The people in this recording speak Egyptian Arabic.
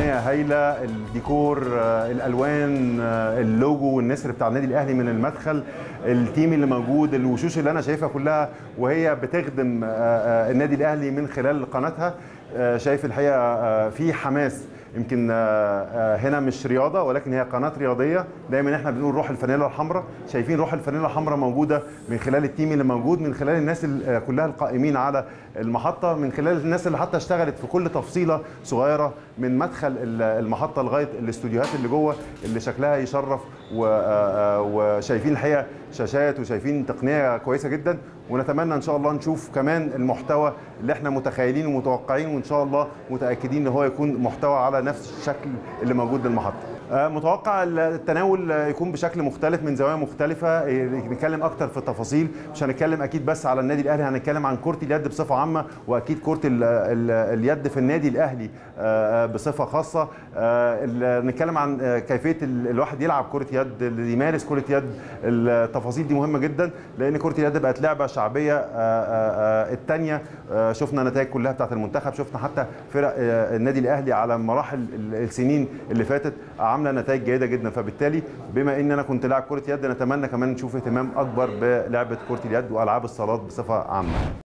تقنيه هايله الديكور آه، الالوان آه، اللوجو والنسر بتاع النادي الاهلي من المدخل التيم اللي موجود الوشوش اللي انا شايفها كلها وهي بتخدم آه، آه، النادي الاهلي من خلال قناتها آه، شايف الحقيقه آه، في حماس يمكن آه، آه، هنا مش رياضه ولكن هي قناه رياضيه دايما احنا بنقول روح الفانيلا الحمراء شايفين روح الفانيلا الحمراء موجوده من خلال التيم اللي موجود من خلال الناس ال- آه، كلها القائمين على المحطه من خلال الناس اللي حتى اشتغلت في كل تفصيله صغيره من مدخل ال- المحطه لغايه الاستوديوهات اللي جوه اللي شكلها يشرف و- آه، آه، وشايفين الحقيقه شاشات وشايفين تقنيه كويسه جدا ونتمنى ان شاء الله نشوف كمان المحتوى اللي احنا متخيلين ومتوقعين وان شاء الله متاكدين ان هو يكون محتوى على نفس الشكل اللي موجود للمحطه آه، متوقع التناول آه، يكون بشكل مختلف من زوايا مختلفه آه، نتكلم اكتر في التفاصيل مش هنتكلم اكيد بس على النادي الاهلي هنتكلم عن كره اليد بصفه عامه واكيد كره ال- ال- اليد في النادي الاهلي آه، آه، بصفه خاصه آه، ال- نتكلم عن آه، كيفيه ال- الواحد يلعب كره يد اللي يمارس كره يد التفاصيل دي مهمه جدا لان كره اليد بقت لعبه شعبيه آه، آه، آه، التانيه آه، شفنا نتائج كلها بتاعت المنتخب شفنا حتى فرق آه، النادي الاهلي على مراحل ال- السنين اللي فاتت عامله نتائج جيده جدا فبالتالي بما ان انا كنت لاعب كره يد نتمنى كمان نشوف اهتمام اكبر بلعبه كره اليد والعاب الصالات بصفه عامه